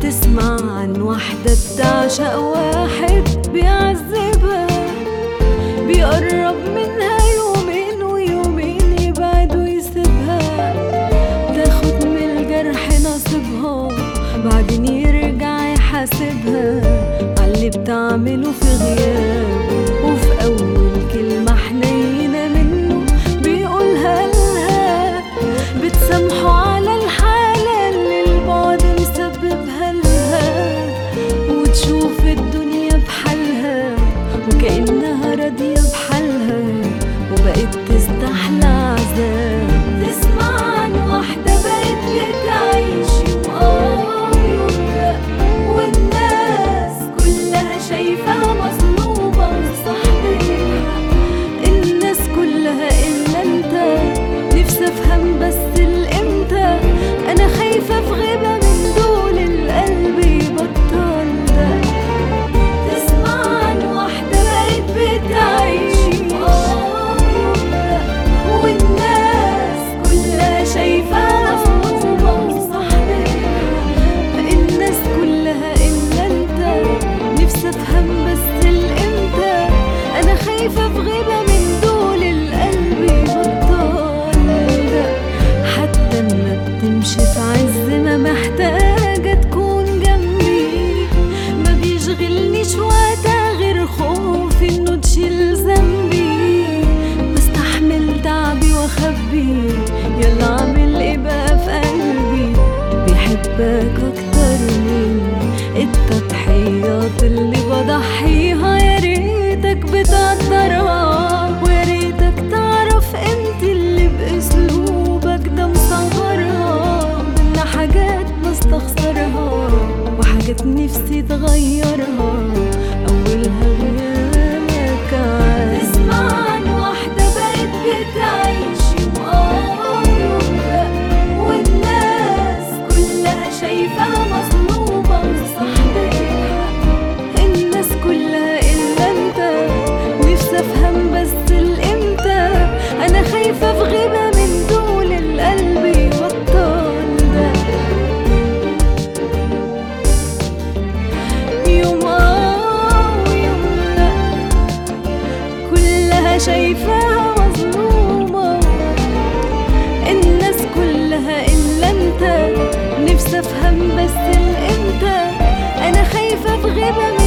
تسمع عن وحدة بتعشق واحد بيعذبها بيقرب منها يومين ويومين يبعد ويسيبها تاخد من الجرح نصيبها بعدين يرجع يحاسبها عاللي بتعمله في غيابه وفي أول كلمة حنينة منه بيقولها لها بتسامحه على الحالة اللي البعد مسببها لها وتشوف الدنيا بحالها وكأنها راضية بحالها وبقت تستحلى عذاب تسمع عن واحدة بقت بتعيش وقايمة والناس كلها شايفاها مظلومة وصاحبتها الناس كلها إلا انت نفسي افهم بس الامتى انا خايفة في غيبة من دول القلب يبطل ده تسمع عن واحدة بقت بتعيش وقايمة والناس كلها شايفاها مظلومة وصاحبتها الناس كلها إلا انت نفسي افهم بس الامتى انا خايفة في غيبة من دول القلب يبطل ده حتى اما بتمشي في عز ما محتاجة تكون جنبي ما بيشغلنيش وقتها غير خوفي انه تشيل ذنبي بستحمل تعبي واخبي يلا اعمل ايه بقى في قلبي بيحبك اكتر مني التضحيات اللي بضحيها يا ريتك بتقدرها ويا ريتك تعرف انت اللي باسلوبك ده مصغرها منا حاجات بستخسرها وحاجات نفسي تغيرها اولها غيابك عادي تسمع عن واحدة بقت بتعيش وقايمة والناس كلها شايفاها مظلومة وصاحبتها الناس كلها إلا انت نفسي افهم بس الامتى انا خايفة في غيبة من دول القلب يبطل ده يوم اه ويوم لا كلها شايفاها مظلومة الناس كلها إلا انت نفسي افهم بس الامتى انا خايفة في غيبة من